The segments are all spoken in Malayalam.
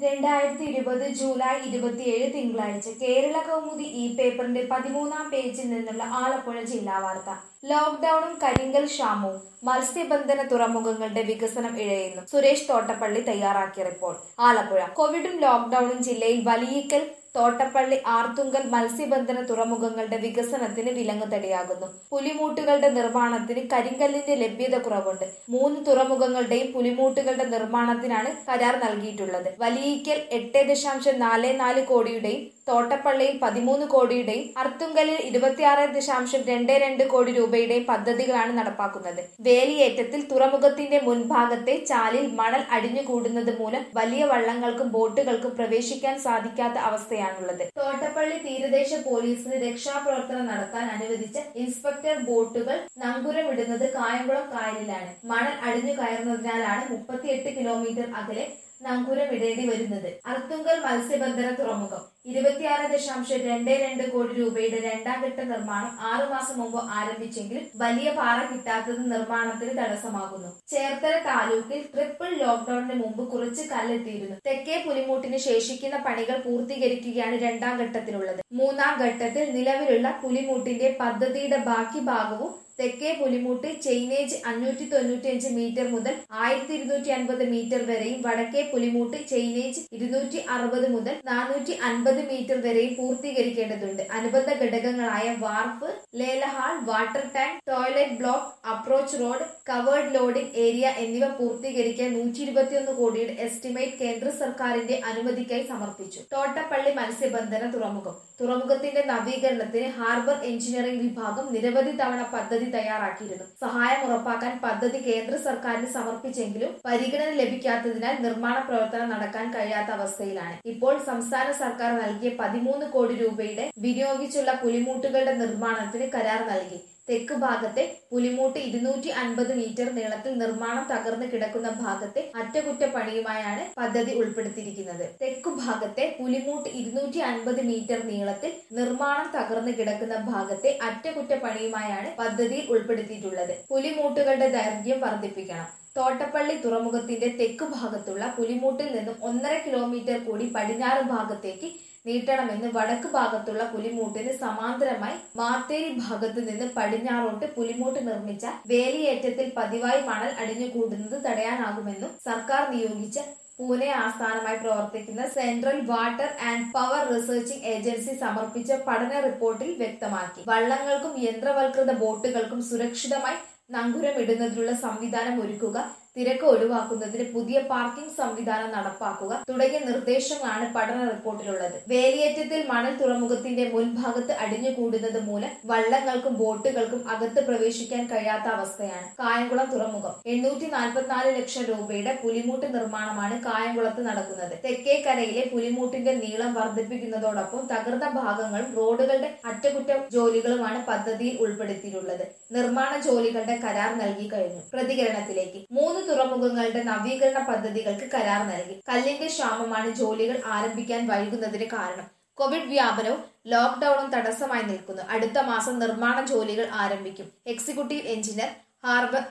രണ്ടായിരത്തി ഇരുപത് ജൂലൈ ഇരുപത്തിയേഴ് തിങ്കളാഴ്ച കേരള കൗമുദി ഈ പേപ്പറിന്റെ പതിമൂന്നാം പേജിൽ നിന്നുള്ള ആലപ്പുഴ ജില്ലാ വാർത്ത ലോക്ഡൌണും കരിങ്കൽ ക്ഷാമവും മത്സ്യബന്ധന തുറമുഖങ്ങളുടെ വികസനം ഇഴയുന്നു സുരേഷ് തോട്ടപ്പള്ളി തയ്യാറാക്കിയ റിപ്പോർട്ട് ആലപ്പുഴ കോവിഡും ലോക്ഡൌണും ജില്ലയിൽ വലിയിക്കൽ തോട്ടപ്പള്ളി ആർത്തുങ്കൽ മത്സ്യബന്ധന തുറമുഖങ്ങളുടെ വികസനത്തിന് വിലങ്ങുതടിയാകുന്നു പുലിമൂട്ടുകളുടെ നിർമ്മാണത്തിന് കരിങ്കല്ലിന്റെ ലഭ്യത കുറവുണ്ട് മൂന്ന് തുറമുഖങ്ങളുടെയും പുലിമൂട്ടുകളുടെ നിർമ്മാണത്തിനാണ് കരാർ നൽകിയിട്ടുള്ളത് വലിയിക്കൽ എട്ട് ദശാംശം നാല് നാല് കോടിയുടെയും തോട്ടപ്പള്ളിയിൽ പതിമൂന്ന് കോടിയുടെയും അർത്തുങ്കലിൽ ഇരുപത്തിയാറ് ദശാംശം രണ്ട് രണ്ട് കോടി രൂപയുടെയും പദ്ധതികളാണ് നടപ്പാക്കുന്നത് വേലിയേറ്റത്തിൽ തുറമുഖത്തിന്റെ മുൻഭാഗത്തെ ചാലിൽ മണൽ അടിഞ്ഞുകൂടുന്നത് മൂലം വലിയ വള്ളങ്ങൾക്കും ബോട്ടുകൾക്കും പ്രവേശിക്കാൻ സാധിക്കാത്ത അവസ്ഥയാണുള്ളത് തോട്ടപ്പള്ളി തീരദേശ പോലീസിന് രക്ഷാപ്രവർത്തനം നടത്താൻ അനുവദിച്ച ഇൻസ്പെക്ടർ ബോട്ടുകൾ നങ്കുരമിടുന്നത് കായംകുളം കായലിലാണ് മണൽ അടിഞ്ഞു കയറുന്നതിനാലാണ് മുപ്പത്തിയെട്ട് കിലോമീറ്റർ അകലെ നങ്കുരമിടേണ്ടി വരുന്നത് അർത്തുങ്കൽ മത്സ്യബന്ധന തുറമുഖം ഇരുപത്തിയാറ് ദശാംശം രണ്ട് രണ്ട് കോടി രൂപയുടെ രണ്ടാം ഘട്ട നിർമ്മാണം ആറു മാസം മുമ്പ് ആരംഭിച്ചെങ്കിലും വലിയ പാറ കിട്ടാത്തത് നിർമ്മാണത്തിന് തടസ്സമാകുന്നു ചേർത്തല താലൂക്കിൽ ട്രിപ്പിൾ ലോക്ഡൌണിന് മുമ്പ് കുറച്ച് കല്ലെത്തിയിരുന്നു തെക്കേ പുലിമൂട്ടിന് ശേഷിക്കുന്ന പണികൾ പൂർത്തീകരിക്കുകയാണ് രണ്ടാം ഘട്ടത്തിലുള്ളത് മൂന്നാം ഘട്ടത്തിൽ നിലവിലുള്ള പുലിമൂട്ടിന്റെ പദ്ധതിയുടെ ബാക്കി ഭാഗവും തെക്കേ പുലിമൂട്ട് ചെയിനേജ് അഞ്ഞൂറ്റി തൊണ്ണൂറ്റിയഞ്ച് മീറ്റർ മുതൽ ആയിരത്തി ഇരുന്നൂറ്റി അൻപത് മീറ്റർ വരെയും വടക്കേ പുലിമൂട്ട് ചെയിനേജ് ഇരുന്നൂറ്റി അറുപത് മുതൽ നാനൂറ്റി അൻപത് മീറ്റർ വരെയും പൂർത്തീകരിക്കേണ്ടതുണ്ട് അനുബന്ധ ഘടകങ്ങളായ വാർപ്പ് ലേലഹാൾ water tank toilet block approach road covered loading area എന്നിവ പൂർത്തീകരിക്കാൻ നൂറ്റി ഇരുപത്തിയൊന്ന് കോടിയുടെ എസ്റ്റിമേറ്റ് കേന്ദ്ര സർക്കാരിന്റെ അനുമതിക്കായി സമർപ്പിച്ചു തോട്ടപ്പള്ളി മത്സ്യബന്ധന തുറമുഖം തുറമുഖത്തിന്റെ നവീകരണത്തിന് ഹാർബർ എഞ്ചിനീയറിംഗ് വിഭാഗം നിരവധി തവണ പദ്ധതി തയ്യാറാക്കിയിരുന്നു സഹായം ഉറപ്പാക്കാൻ പദ്ധതി കേന്ദ്ര സർക്കാരിന് സമർപ്പിച്ചെങ്കിലും പരിഗണന ലഭിക്കാത്തതിനാൽ നിർമ്മാണ പ്രവർത്തനം നടക്കാൻ കഴിയാത്ത അവസ്ഥയിലാണ് ഇപ്പോൾ സംസ്ഥാന സർക്കാർ നൽകിയ പതിമൂന്ന് കോടി രൂപയുടെ വിനിയോഗിച്ചുള്ള പുലിമൂട്ടുകളുടെ നിർമ്മാണത്തിന് കരാർ നൽകി തെക്ക് ഭാഗത്തെ പുലിമൂട്ട് ഇരുന്നൂറ്റി അൻപത് മീറ്റർ നീളത്തിൽ നിർമ്മാണം തകർന്നു കിടക്കുന്ന ഭാഗത്തെ അറ്റകുറ്റപ്പണിയുമായാണ് പദ്ധതി ഉൾപ്പെടുത്തിയിരിക്കുന്നത് തെക്കു ഭാഗത്തെ പുലിമൂട്ട് ഇരുന്നൂറ്റി അൻപത് മീറ്റർ നീളത്തിൽ നിർമ്മാണം തകർന്നു കിടക്കുന്ന ഭാഗത്തെ അറ്റകുറ്റപ്പണിയുമായാണ് പദ്ധതിയിൽ ഉൾപ്പെടുത്തിയിട്ടുള്ളത് പുലിമൂട്ടുകളുടെ ദൈർഘ്യം വർദ്ധിപ്പിക്കണം തോട്ടപ്പള്ളി തുറമുഖത്തിന്റെ തെക്കു ഭാഗത്തുള്ള പുലിമൂട്ടിൽ നിന്നും ഒന്നര കിലോമീറ്റർ കൂടി പടിഞ്ഞാറ് ഭാഗത്തേക്ക് നീട്ടണമെന്ന് വടക്ക് ഭാഗത്തുള്ള പുലിമൂട്ടിന് സമാന്തരമായി മാത്തേരി ഭാഗത്തു നിന്ന് പടിഞ്ഞാറോട്ട് പുലിമൂട്ട് നിർമ്മിച്ച വേലിയേറ്റത്തിൽ പതിവായി മണൽ അടിഞ്ഞുകൂടുന്നത് തടയാനാകുമെന്നും സർക്കാർ നിയോഗിച്ച പൂനെ ആസ്ഥാനമായി പ്രവർത്തിക്കുന്ന central water and power researching agency സമർപ്പിച്ച പഠന റിപ്പോർട്ടിൽ വ്യക്തമാക്കി വള്ളങ്ങൾക്കും യന്ത്രവൽകൃത ബോട്ടുകൾക്കും സുരക്ഷിതമായി നങ്കുരമിടുന്നതിനുള്ള സംവിധാനം ഒരുക്കുക തിരക്ക് ഒഴിവാക്കുന്നതിന് പുതിയ പാർക്കിംഗ് സംവിധാനം നടപ്പാക്കുക തുടങ്ങിയ നിർദ്ദേശങ്ങളാണ് പഠന റിപ്പോർട്ടിലുള്ളത് വേലിയേറ്റത്തിൽ മണൽ തുറമുഖത്തിന്റെ മുൻഭാഗത്ത് അടിഞ്ഞുകൂടുന്നത് മൂലം വള്ളങ്ങൾക്കും ബോട്ടുകൾക്കും അകത്ത് പ്രവേശിക്കാൻ കഴിയാത്ത അവസ്ഥയാണ് കായംകുളം തുറമുഖം എണ്ണൂറ്റി നാൽപ്പത്തിനാല് ലക്ഷം രൂപയുടെ പുലിമൂട്ട് നിർമ്മാണമാണ് കായംകുളത്ത് നടക്കുന്നത് തെക്കേക്കരയിലെ പുലിമൂട്ടിന്റെ നീളം വർദ്ധിപ്പിക്കുന്നതോടൊപ്പം തകർന്ന ഭാഗങ്ങളും റോഡുകളുടെ അറ്റകുറ്റ ജോലികളുമാണ് പദ്ധതിയിൽ ഉൾപ്പെടുത്തിയിട്ടുള്ളത് നിർമ്മാണ ജോലികളുടെ കരാർ നൽകി കഴിഞ്ഞു പ്രതികരണത്തിലേക്ക് മൂന്ന് തുറമുഖങ്ങളുടെ നവീകരണ പദ്ധതികൾക്ക് കരാർ നൽകി കല്ലിന്റെ ക്ഷാമമാണ് ജോലികൾ ആരംഭിക്കാൻ വൈകുന്നതിന് കാരണം കോവിഡ് വ്യാപനവും ലോക്ഡൌണും തടസ്സമായി നിൽക്കുന്നു അടുത്ത മാസം നിർമ്മാണ ജോലികൾ ആരംഭിക്കും എക്സിക്യൂട്ടീവ് എഞ്ചിനീയർ ഹാർബർ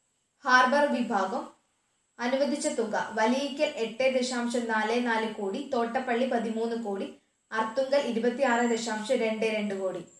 ഹാർബർ വിഭാഗം അനുവദിച്ച തുക വലിയിക്കൽ എട്ട് ദശാംശം നാല് നാല് കോടി തോട്ടപ്പള്ളി പതിമൂന്ന് കോടി അർത്തുങ്കൽ ഇരുപത്തിയാറ് ദശാംശം രണ്ട് രണ്ട് കോടി